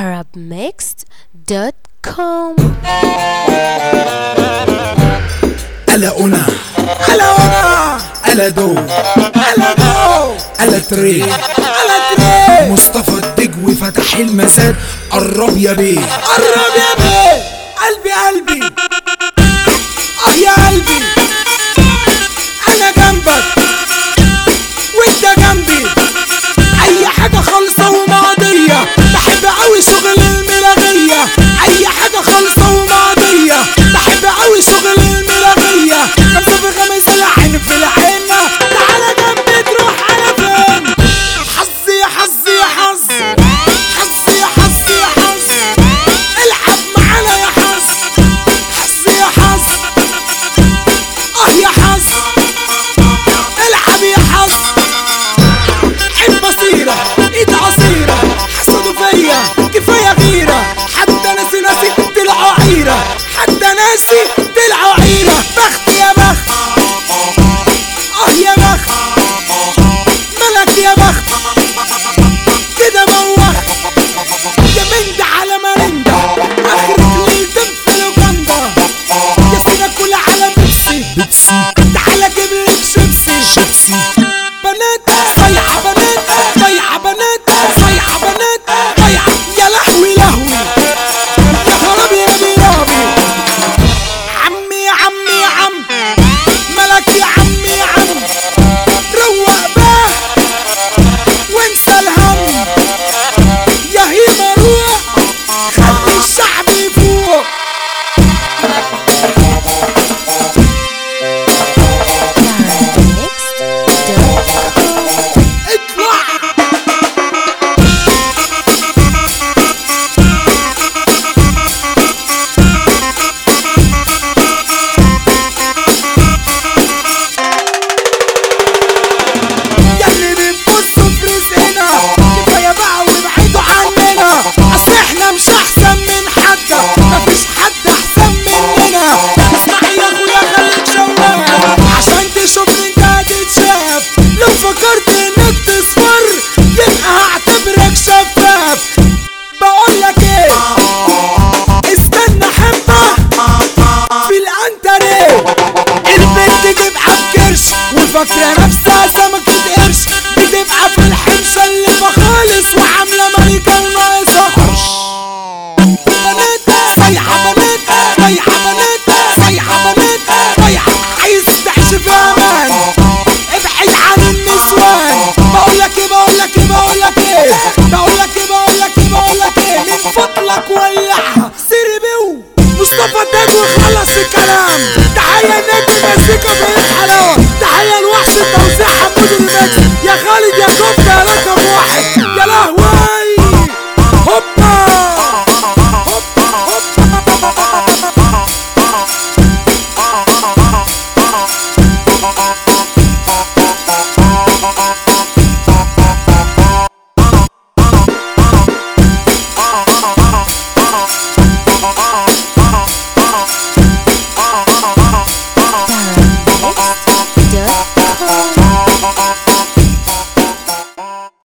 arabmixed.com ألا أنا على ورا ألا دو على دو ألا تري على تري مصطفى الدجوي فتح المزاد قرب يا بيه قرب يا بيه قلبي قلبي اه يا قلبي انا جنبك وانت جنبي اي حاجه خالصه وماضيه بحب قوي شغل الملاغيه اي حاجه خالصه وماضيه بحب قوي شغل الملاغيه خمسه في خمسه العين في العين تعالى جنبي تروح على فين حظي يا حظي يا حظ حظي يا حظي يا حظ العب معانا يا حظ حظي يا حظ اه يا حظ العب يا حظ عين بصيرة ايد عصيرة حسدوا فيا كفاية غيرة حتى ناسي ناسي طلعوا عيرة حتى ناسي طلعوا عيرة بخت يا بخت اه يا بخت ملك يا بخت كده بوخ يا من ده على مرندا اخرك ليل تنفل وجندا يا سينا كل على بيبسي بيبسي تعالى جيب لك شيبسي شيبسي بنات صيحة بنات صيحة بنات صيحة بنات صيحة يا لهوي لهوي يا خرابي يا بيرابي عمي يا عمي يا عم ملك يا عمي يا عم روق باه وانسى الهم يا هيما روح خلي الشعب يفوق arabmixed.com اطلع ياللي بنبصوا في رزقنا كفايه بقى وابعدوا عننا اصل احنا مش احسن من حد مفيش حد احسن مننا اسمع يا اخويا خليك شواف عشان تشوف انت هتتشاف لو فكرت انك تصفر يبقى هعتبرك شفاف بقول لك ايه استنى حبه في الانتريه البنت تبقى بكرش وفاكرة نفسها سمكة قرش بتبقى في الحنشة اللي خالص وعاملة ملكة وناقصة بنات صيحة بنات صيحة بنات صيحة بنات صيحة عايز تعيش في امان ابعد عن النسوان بقول لك ايه بقول لك ايه بقول لك ايه بقول لك ايه بقول لك ايه بقول لك ايه من فضلك ولعها سيري بيو مصطفى الدجو خلص الكلام تحية لنادي المزيكا في الحلاوة تحية لوحش التوزيع حمود المكس يا خالد يا كفتة رقم واحد يا لهوي هوبا هوبا هوبا